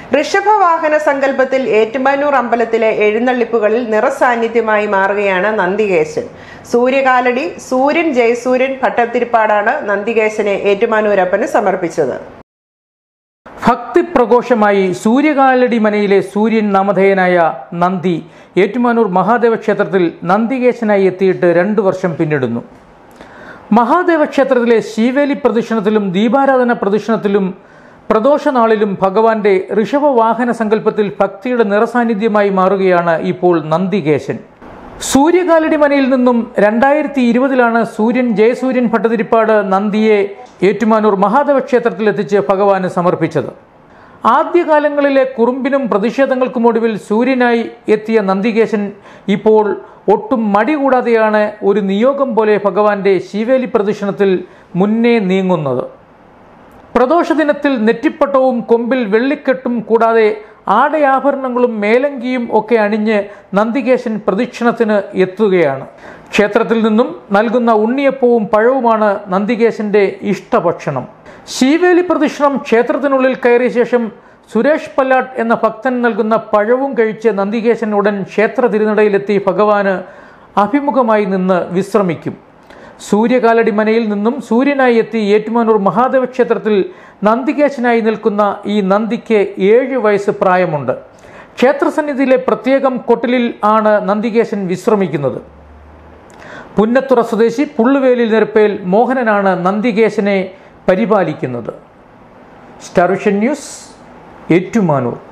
ഋഷഭവാഹന സങ്കല്പത്തിൽ ഏറ്റുമാനൂർ അമ്പലത്തിലെ എഴുന്നള്ളിപ്പുകളിൽ നിറസാന്നിധ്യമായി മാറുകയാണ് നന്ദികേശൻ സൂര്യകാലടി സൂര്യൻ ജയസൂര്യൻ ഭട്ടത്തിരിപ്പാടാണ് നന്ദികേശനെ ഏറ്റുമാനൂരപ്പന് സമർപ്പിച്ചത് ഭക്തിപ്രഘോഷമായി സൂര്യകാലടി മനയിലെ സൂര്യൻ നാമധേയനായ നന്ദി ഏറ്റുമാനൂർ മഹാദേവ ക്ഷേത്രത്തിൽ നന്ദികേശനായി എത്തിയിട്ട് രണ്ടു വർഷം പിന്നിടുന്നു മഹാദേവ ക്ഷേത്രത്തിലെ ശീവേലി പ്രദക്ഷിണത്തിലും ദീപാരാധന പ്രദക്ഷിണത്തിലും പ്രദോഷനാളിലും ഭഗവാന്റെ ഋഷഭവാഹന സങ്കല്പത്തിൽ ഭക്തിയുടെ നിറസാന്നിധ്യമായി മാറുകയാണ് ഇപ്പോൾ നന്ദികേശൻ സൂര്യകാലടി മനയിൽ നിന്നും രണ്ടായിരത്തി ഇരുപതിലാണ് സൂര്യൻ ജയസൂര്യൻ ഭട്ടതിരിപ്പാട് നന്ദിയെ ഏറ്റുമാനൂർ മഹാദേവ ക്ഷേത്രത്തിൽ എത്തിച്ച് ഭഗവാന് സമർപ്പിച്ചത് ആദ്യകാലങ്ങളിലെ കുറുമ്പിനും പ്രതിഷേധങ്ങൾക്കും ഒടുവിൽ സൂര്യനായി എത്തിയ നന്ദികേശൻ ഇപ്പോൾ ഒട്ടും മടി കൂടാതെയാണ് ഒരു നിയോഗം പോലെ ഭഗവാന്റെ ശിവേലി പ്രദക്ഷിണത്തിൽ മുന്നേ നീങ്ങുന്നത് പ്രദോഷ ദിനത്തിൽ നെറ്റിപ്പട്ടവും കൊമ്പിൽ വെള്ളിക്കെട്ടും കൂടാതെ ആടയാഭരണങ്ങളും മേലങ്കിയും ഒക്കെ അണിഞ്ഞ് നന്ദികേശൻ പ്രദക്ഷിണത്തിന് എത്തുകയാണ് ക്ഷേത്രത്തിൽ നിന്നും നൽകുന്ന ഉണ്ണിയപ്പവും പഴവുമാണ് നന്ദികേശന്റെ ഇഷ്ടഭക്ഷണം ശീവേലി പ്രദക്ഷിണം ക്ഷേത്രത്തിനുള്ളിൽ കയറിയ ശേഷം സുരേഷ് പല്ലാട്ട് എന്ന ഭക്തൻ നൽകുന്ന പഴവും കഴിച്ച് നന്ദികേശൻ ഉടൻ ക്ഷേത്ര തിരുനടയിലെത്തി ഭഗവാന് അഭിമുഖമായി നിന്ന് വിശ്രമിക്കും സൂര്യകാലടി മനയിൽ നിന്നും സൂര്യനായി എത്തി ഏറ്റുമാനൂർ മഹാദേവ ക്ഷേത്രത്തിൽ നന്ദികേശനായി നിൽക്കുന്ന ഈ നന്ദിക്ക് ഏഴ് വയസ്സ് പ്രായമുണ്ട് ക്ഷേത്രസന്നിധിയിലെ പ്രത്യേകം കൊട്ടിലിൽ ആണ് നന്ദികേശൻ വിശ്രമിക്കുന്നത് പുന്നത്തുറ സ്വദേശി പുള്ളുവേലിൽ നിരപ്പേൽ മോഹനനാണ് നന്ദികേശനെ പരിപാലിക്കുന്നത് സ്റ്റാർ വിഷൻ ന്യൂസ് ഏറ്റുമാനൂർ